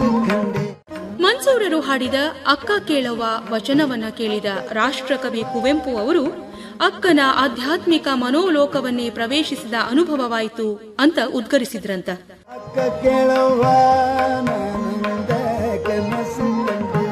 ಕಂಡೆ ಮನ್ಸೂರರು ಹಾಡಿದ ಅಕ್ಕ ಕೇಳವ ವಚನವನ್ನ ಕೇಳಿದ ರಾಷ್ಟ್ರಕವಿ ಕುವೆಂಪು ಅವರು ಅಕ್ಕನ ಆಧ್ಯಾತ್ಮಿಕ ಮನೋಲೋಕವನ್ನೇ ಪ್ರವೇಶಿಸಿದ ಅನುಭವವಾಯಿತು ಅಂತ ಉದ್ಗರಿಸಿದ್ರಂತ ಅಕ್ಕ ಕೇಳವ್ವ ನಾನಂದ ಕನಸು ಕಂಡೆ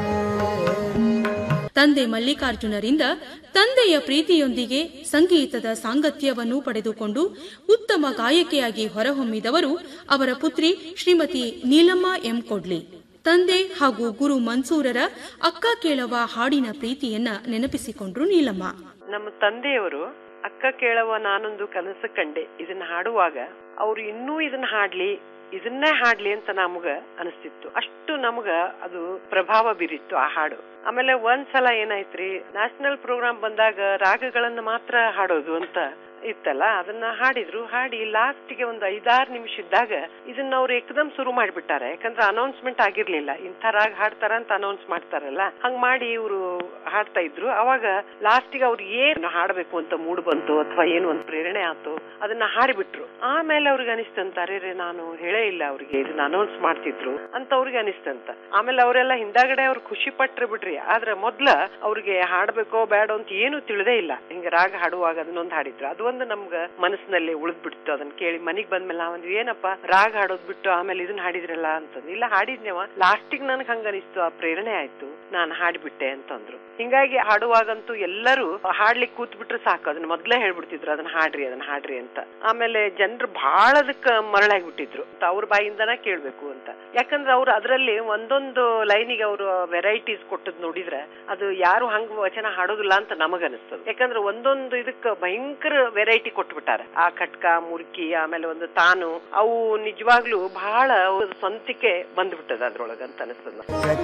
ತಂದೆ ಮಲ್ಲಿಕಾರ್ಜುನರಿಂದ ತಂದೆಯ ಪ್ರೀತಿಯೊಂದಿಗೆ ಸಂಗೀತದ ಸಾಂಗತ್ಯವನ್ನು ಪಡೆದುಕೊಂಡು ಉತ್ತಮ ಗಾಯಕಿಯಾಗಿ ಹೊರಹೊಮ್ಮಿದವರು ಅವರ ಪುತ್ರಿ ಶ್ರೀಮತಿ ನೀಲಮ್ಮ ಎಂ ಕೊಡ್ಲಿ ತಂದೆ ಹಾಗೂ ಗುರು ಮನ್ಸೂರರ ಅಕ್ಕ ಕೇಳವ ಹಾಡಿನ ಪ್ರೀತಿಯನ್ನ ನೆನಪಿಸಿಕೊಂಡ್ರು ನೀಲಮ್ಮ ನಮ್ಮ ತಂದೆಯವರು ಅಕ್ಕ ಕೇಳವ ನಾನೊಂದು ಕನಸು ಕಂಡೆ ಇದನ್ನ ಹಾಡುವಾಗ ಅವ್ರು ಇನ್ನೂ ಇದನ್ನ ಹಾಡ್ಲಿ ಇದನ್ನೇ ಹಾಡ್ಲಿ ಅಂತ ನಮಗ ಅನಿಸ್ತಿತ್ತು ಅಷ್ಟು ನಮಗ ಅದು ಪ್ರಭಾವ ಬೀರಿತ್ತು ಆ ಹಾಡು ಆಮೇಲೆ ಒಂದ್ಸಲ ಏನಾಯ್ತ್ರಿ ನ್ಯಾಷನಲ್ ಪ್ರೋಗ್ರಾಮ್ ಬಂದಾಗ ರಾಗಗಳನ್ನ ಮಾತ್ರ ಹಾಡೋದು ಅಂತ ಇತ್ತಲ್ಲ ಅದನ್ನ ಹಾಡಿದ್ರು ಹಾಡಿ ಲಾಸ್ಟ್ ಗೆ ಒಂದು ಐದಾರು ನಿಮಿಷ ಇದ್ದಾಗ ಇದನ್ನ ಅವ್ರು ಏಕದಮ್ ಶುರು ಮಾಡ್ಬಿಟ್ಟಾರೆ ಯಾಕಂದ್ರೆ ಅನೌನ್ಸ್ಮೆಂಟ್ ಆಗಿರ್ಲಿಲ್ಲ ಇಂಥ ರಾಗ ಹಾಡ್ತಾರ ಅಂತ ಅನೌನ್ಸ್ ಮಾಡ್ತಾರಲ್ಲ ಹಂಗ್ ಮಾಡಿ ಇವರು ಹಾಡ್ತಾ ಇದ್ರು ಅವಾಗ ಲಾಸ್ಟ್ ಗೆ ಅವ್ರು ಏನ್ ಹಾಡ್ಬೇಕು ಅಂತ ಮೂಡ್ ಬಂತು ಅಥವಾ ಏನು ಒಂದು ಪ್ರೇರಣೆ ಆಯ್ತು ಅದನ್ನ ಹಾಡಿಬಿಟ್ರು ಆಮೇಲೆ ಅವ್ರಿಗೆ ಅನಿಸ್ತಂತ ಅರೆ ನಾನು ಹೇಳೇ ಇಲ್ಲ ಅವ್ರಿಗೆ ಇದನ್ನ ಅನೌನ್ಸ್ ಮಾಡ್ತಿದ್ರು ಅಂತ ಅವ್ರಿಗೆ ಅನಿಸ್ತಂತ ಆಮೇಲೆ ಅವರೆಲ್ಲ ಹಿಂದಾಗಡೆ ಅವ್ರು ಖುಷಿ ಪಟ್ರು ಬಿಡ್ರಿ ಆದ್ರೆ ಮೊದ್ಲ ಅವ್ರಿಗೆ ಹಾಡ್ಬೇಕೋ ಬೇಡ ಅಂತ ಏನು ತಿಳಿದೇ ಇಲ್ಲ ಹಿಂಗ ರಾಗ ಹಾಡುವಾಗ ಅದನ್ನೊಂದು ಹಾಡಿದ್ರು ಅದು ಒಂದು ನಮ್ಗ ಮನಸ್ಸಿನಲ್ಲಿ ಉಳಿದ್ ಬಿಡ್ತು ಅದನ್ನ ಕೇಳಿ ಮನಿಗ್ ಬಂದ್ಮೇಲೆ ನಾವಂದ್ವಿ ಏನಪ್ಪ ರಾಗ ಹಾಡೋದ್ ಬಿಟ್ಟು ಆಮೇಲೆ ಇದನ್ನ ಹಾಡಿದ್ರಲ್ಲ ಅಂತಂದು ಇಲ್ಲ ಹಾಡಿದ್ನೇವ ಲಾಸ್ಟಿಗೆ ನನ್ಗೆ ಹಂಗ ಅನಿಸ್ತು ಆ ಪ್ರೇರಣೆ ಆಯ್ತು ನಾನು ಹಾಡ್ಬಿಟ್ಟೆ ಅಂತಂದ್ರು ಹಿಂಗಾಗಿ ಹಾಡುವಾಗಂತೂ ಎಲ್ಲರೂ ಹಾಡ್ಲಿಕ್ಕೆ ಕೂತ್ ಬಿಟ್ರೆ ಸಾಕು ಅದನ್ನ ಮೊದ್ಲೇ ಹೇಳ್ಬಿಡ್ತಿದ್ರು ಅದನ್ನ ಹಾಡ್ರಿ ಅದನ್ನ ಹಾಡ್ರಿ ಅಂತ ಆಮೇಲೆ ಜನರು ಬಹಳ ಅದಕ್ಕ ಮರಳಾಗ್ಬಿಟ್ಟಿದ್ರು ಅವ್ರ ಬಾಯಿಂದನ ಕೇಳ್ಬೇಕು ಅಂತ ಯಾಕಂದ್ರೆ ಅವ್ರು ಅದರಲ್ಲಿ ಒಂದೊಂದು ಲೈನಿಗೆ ಅವರು ವೆರೈಟೀಸ್ ಕೊಟ್ಟದ್ ನೋಡಿದ್ರೆ ಅದು ಯಾರು ಹಂಗ ವಚನ ಹಾಡೋದಿಲ್ಲ ಅಂತ ನಮಗ ಅನಿಸ್ತದೆ ಯಾಕಂದ್ರೆ ಒಂದೊಂದು ಇದಕ್ಕ ಭಯಂಕರ ವೆರೈಟಿ ಕೊಟ್ಬಿಟ್ಟಾರೆ ಆ ಕಟ್ಕ ಮುರ್ಕಿ ಆಮೇಲೆ ಒಂದು ತಾನು ಅವು ನಿಜವಾಗ್ಲೂ ಬಹಳ ಸ್ವಂತಿಕೆ ಬಂದ್ಬಿಟ್ಟದ ಅದ್ರೊಳಗಂತ ಅನಿಸ್ತದ